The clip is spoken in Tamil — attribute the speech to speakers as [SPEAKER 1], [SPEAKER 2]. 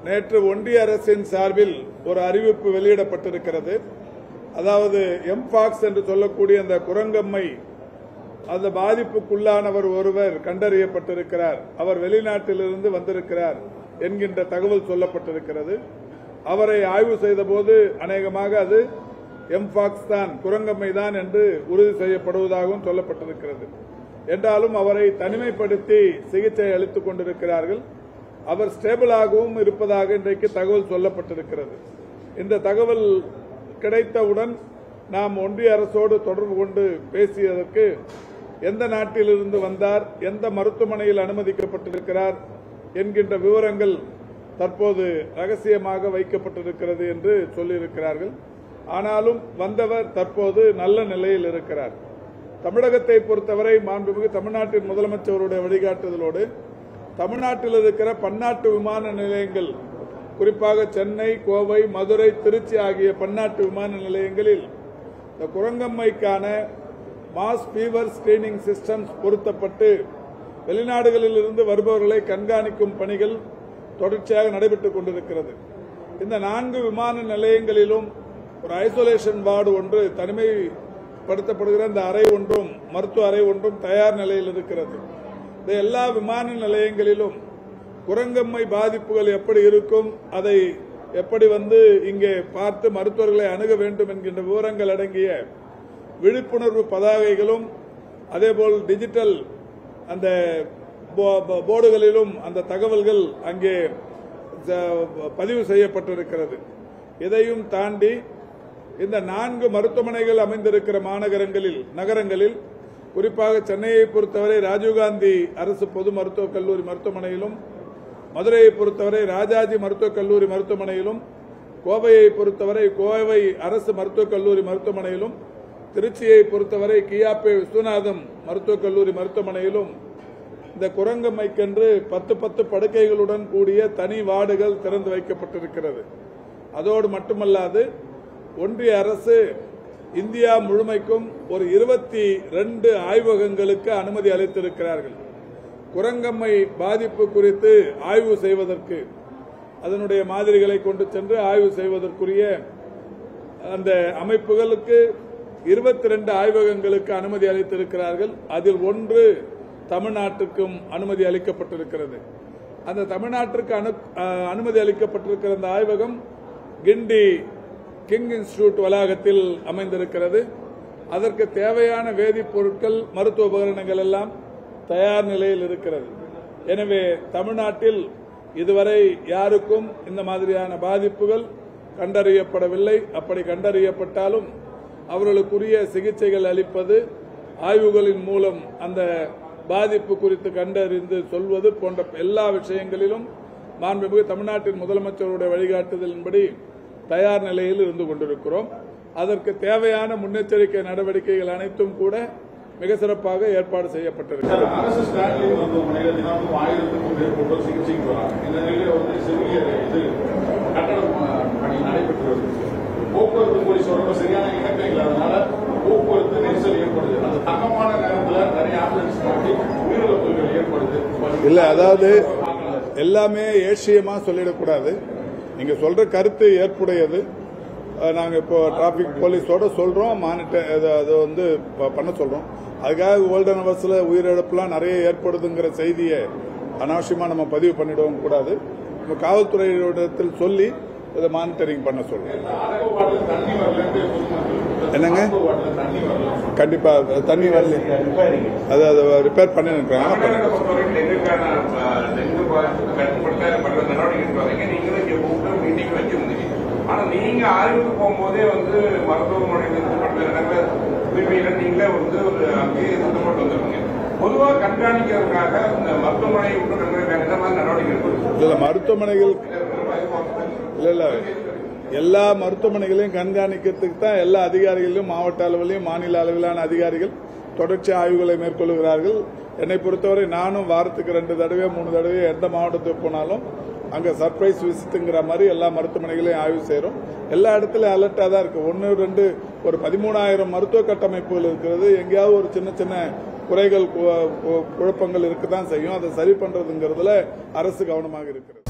[SPEAKER 1] நேற்று ஒன்றிய அரசின் சார்பில் ஒரு அறிவிப்பு வெளியிடப்பட்டிருக்கிறது அதாவது எம்பாக்ஸ் என்று சொல்லக்கூடிய அந்த குரங்கம்மை அந்த பாதிப்புக்குள்ளானவர் ஒருவர் கண்டறியப்பட்டிருக்கிறார் அவர் வெளிநாட்டிலிருந்து வந்திருக்கிறார் என்கின்ற தகவல் சொல்லப்பட்டிருக்கிறது அவரை ஆய்வு செய்தபோது அநேகமாக அது எம்பாக்ஸ் தான் குரங்கம்மை தான் என்று உறுதி செய்யப்படுவதாகவும் சொல்லப்பட்டிருக்கிறது என்றாலும் அவரை தனிமைப்படுத்தி சிகிச்சை அளித்துக் கொண்டிருக்கிறார்கள் அவர் ஸ்டேபிளாகவும் இருப்பதாக இன்றைக்கு தகவல் சொல்லப்பட்டிருக்கிறது இந்த தகவல் கிடைத்தவுடன் நாம் ஒன்றிய அரசோடு தொடர்பு கொண்டு பேசியதற்கு எந்த நாட்டிலிருந்து வந்தார் எந்த மருத்துவமனையில் அனுமதிக்கப்பட்டிருக்கிறார் என்கின்ற விவரங்கள் தற்போது ரகசியமாக வைக்கப்பட்டிருக்கிறது என்று சொல்லியிருக்கிறார்கள் ஆனாலும் வந்தவர் தற்போது நல்ல நிலையில் இருக்கிறார் தமிழகத்தை பொறுத்தவரை மாண்புமிகு தமிழ்நாட்டின் முதலமைச்சருடைய வழிகாட்டுதலோடு தமிழ்நாட்டில் இருக்கிற பன்னாட்டு விமான நிலையங்கள் குறிப்பாக சென்னை கோவை மதுரை திருச்சி ஆகிய பன்னாட்டு விமான நிலையங்களில் இந்த குரங்கம்மைக்கான மாஸ் ஃபீவர் ஸ்கிரீனிங் சிஸ்டம்ஸ் பொருத்தப்பட்டு வெளிநாடுகளில் இருந்து வருபவர்களை கண்காணிக்கும் பணிகள் தொடர்ச்சியாக நடைபெற்றுக் கொண்டிருக்கிறது இந்த நான்கு விமான நிலையங்களிலும் ஒரு ஐசோலேஷன் வார்டு ஒன்று தனிமைப்படுத்தப்படுகிற இந்த அறை ஒன்றும் மருத்துவ அறை ஒன்றும் தயார் நிலையில் இருக்கிறது இந்த எல்லா விமான நிலையங்களிலும் குரங்கம்மை பாதிப்புகள் எப்படி இருக்கும் அதை எப்படி வந்து இங்கே பார்த்து மருத்துவர்களை அணுக வேண்டும் என்கின்ற விவரங்கள் அடங்கிய விழிப்புணர்வு பதாகைகளும் அதேபோல் டிஜிட்டல் அந்த போ- போ- போர்டுகளிலும் அந்த தகவல்கள் அங்கே ஜ- பதிவு செய்யப்பட்டிருக்கிறது இதையும் தாண்டி இந்த நான்கு மருத்துவமனைகள் அமைந்திருக்கிற மாநகரங்களில் நகரங்களில் குறிப்பாக சென்னையை பொறுத்தவரை ராஜீவ்காந்தி அரசு பொது மருத்துவக் கல்லூரி மருத்துவமனையிலும் மதுரையை பொறுத்தவரை ராஜாஜி மருத்துவக் கல்லூரி மருத்துவமனையிலும் கோவையை பொறுத்தவரை கோவை அரசு மருத்துவக் கல்லூரி மருத்துவமனையிலும் திருச்சியை பொறுத்தவரை கியாப்பே விஸ்வநாதம் மருத்துவக் கல்லூரி மருத்துவமனையிலும் இந்த குரங்கம்மைக்கென்று பத்து பத்து படுக்கைகளுடன் கூடிய தனி வார்டுகள் திறந்து வைக்கப்பட்டிருக்கிறது அதோடு மட்டுமல்லாது ஒன்றிய அரசு இந்தியா முழுமைக்கும் ஒரு இருபத்தி ரெண்டு ஆய்வகங்களுக்கு அனுமதி அளித்திருக்கிறார்கள் குரங்கம்மை பாதிப்பு குறித்து ஆய்வு செய்வதற்கு அதனுடைய மாதிரிகளை கொண்டு சென்று ஆய்வு செய்வதற்குரிய அந்த அமைப்புகளுக்கு இருபத்தி ரெண்டு ஆய்வகங்களுக்கு அனுமதி அளித்திருக்கிறார்கள் அதில் ஒன்று தமிழ்நாட்டுக்கும் அனுமதி அளிக்கப்பட்டிருக்கிறது அந்த தமிழ்நாட்டிற்கு அனு அஹ், அனுமதி அளிக்கப்பட்டிருக்கிற அந்த ஆய்வகம் கிண்டி கிங் இன்ஸ்டிடியூட் வளாகத்தில் அமைந்திருக்கிறது அதற்கு தேவையான வேதிப்பொருட்கள் மருத்துவ உபகரணங்கள் எல்லாம் தயார் நிலையில் இருக்கிறது எனவே தமிழ்நாட்டில் இதுவரை யாருக்கும் இந்த மாதிரியான பாதிப்புகள் கண்டறியப்படவில்லை அப்படி கண்டறியப்பட்டாலும் அவர்களுக்குரிய சிகிச்சைகள் அளிப்பது ஆய்வுகளின் மூலம் அந்த பாதிப்பு குறித்து கண்டறிந்து சொல்வது போன்ற எல்லா விஷயங்களிலும் மாண்புமிகு தமிழ்நாட்டின் முதலமைச்சருடைய வழிகாட்டுதலின்படி தயார் நிலையில் இருந்து கொண்டிருக்கிறோம் அதற்கு தேவையான முன்னெச்சரிக்கை நடவடிக்கைகள் அனைத்தும் கூட மிக சிறப்பாக ஏற்பாடு செய்யப்பட்டிருக்கிறது
[SPEAKER 2] அரசு ஸ்டான்லி மருத்துவமனையில தினமும் ஆயிரத்துக்கும் மேற்பட்டோர் சிகிச்சைக்கு வராங்க இந்த நிலையில வந்து சிறிய இது கட்டடம் அஹ், பணி நடைபெற்று வருது போக்குவரத்து போலீஸோட சரியான இணக்கம் இல்லாதனால போக்குவரத்து நெரிசல் ஏற்படுது அந்த தகமான நேரத்துல நிறைய ஆம்புலன்ஸ் மாட்டி உயிரிழப்புகள் ஏற்படுது
[SPEAKER 1] இல்ல அதாவது எல்லாமே ஏசியமா சொல்லிடக்கூடாது நீங்க சொல்ற கருத்து ஏற்புடையது அஹ், நாங்க இப்போ டிராபிக் போலீஸோட சொல்றோம் மானிட்டர் அது வந்து ப- பண்ண சொல்றோம் அதுக்காக கோல்டன் அவர்ஸ்ல உயிரிழப்புலாம் நிறைய ஏற்படுதுங்கிற செய்தியை அனாவசியமா நம்ம பதிவு பண்ணிடவும் கூடாது நம்ம காவல்துறையிடத்தில் சொல்லி இதை மானிட்டரிங் பண்ண சொல்றோம்
[SPEAKER 2] அரக வாட்டில் தண்ணி வரலன்ட்டு பொதுமக்கள்
[SPEAKER 1] என்னங்க?
[SPEAKER 2] அரக வாட்டில் தண்ணி வரல
[SPEAKER 1] கண்டிப்பா தண்ணி வரல அது அதை ரிப்பேர் பண்ணி
[SPEAKER 3] தமிழகத்தை பொறுத்தவரைக்கும் டெங்குக்கான அஹ், டெங்கு பாதிப்பு கட்டுப்படுத்த பண்ற நடவடிக்கை எடுத்து வரீங்க நீங்களும் இங்க கூப்பிட்டு மீட்டிங் வச்சிருந்தீங்க ஆனா நீங்க ஆய்வுக்கு போகும்போதே வந்து மருத்துவமனையில் இருந்து பல்வேறு இடங்களை தூய்மையில நீங்களே வந்து ஒரு அங்கேயே சுத்தப்பட்டு வந்துருக்கீங்க பொதுவா கண்காணிக்கிறதுக்காக இந்த மருத்துவமனை விட்டு கண்காணிக்க என்ன மாதிரி நடவடிக்கை எடுக்கணும்
[SPEAKER 1] இல்ல மருத்துவமனைகள் இல்ல இல்ல எல்லா மருத்துவமனைகளையும் கண்காணிக்கிறதுக்கு தான் எல்லா அதிகாரிகளிலும் மாவட்ட அளவிலையும் மாநில அளவிலான அதிகாரிகள் தொடர்ச்சி ஆய்வுகளை மேற்கொள்கிறார்கள் என்னை பொறுத்தவரை நானும் வாரத்துக்கு ரெண்டு தடவை மூணு தடவை எந்த மாவட்டத்துக்கு போனாலும் அங்க சர்ப்ரைஸ் விசிட்டுங்கிற மாதிரி எல்லா மருத்துவமனைகளையும் ஆய்வு செய்றோம் எல்லா இடத்துலயும் அலர்ட்டா தான் இருக்கு ஒன்னு ரெண்டு ஒரு பதிமூணாயிரம் மருத்துவ கட்டமைப்புகள் இருக்கிறது எங்கேயாவது ஒரு சின்ன சின்ன குறைகள் கு- கு- குழப்பங்கள் இருக்கத்தான் செய்யும் அதை சரி பண்றதுங்கிறதுல அரசு கவனமாக இருக்கிறது